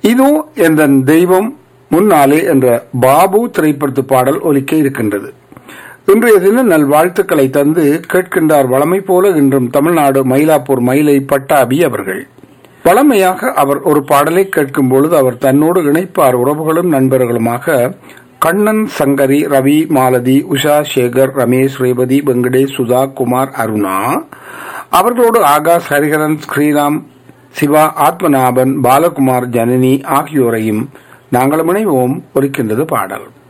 இதோ என்ற தெய்வம் முன்னாலே என்ற பாபு திரைப்படத்து பாடல் ஒலிக்க இருக்கின்றது இன்றைய தின நல் வாழ்த்துக்களை தந்து கேட்கின்றார் வளமை போல இன்றும் தமிழ்நாடு மயிலாப்பூர் மயிலை பட்டாபி அவர்கள் வளமையாக அவர் ஒரு பாடலை கேட்கும் பொழுது அவர் தன்னோடு இணைப்பார் உறவுகளும் நண்பர்களுமாக கண்ணன் சங்கரி ரவி மாலதி உஷா சேகர் ரமேஷ் ரேவதி வெங்கடேஷ் சுதா குமார் அருணா அவர்களோடு ஆகாஷ் ஹரிஹரன் ஸ்ரீராம் சிவா ஆத்மநாபன் பாலகுமார் ஜனனி ஆகியோரையும் நாங்களும் இணைவோம் ஒலிக்கின்றது பாடல்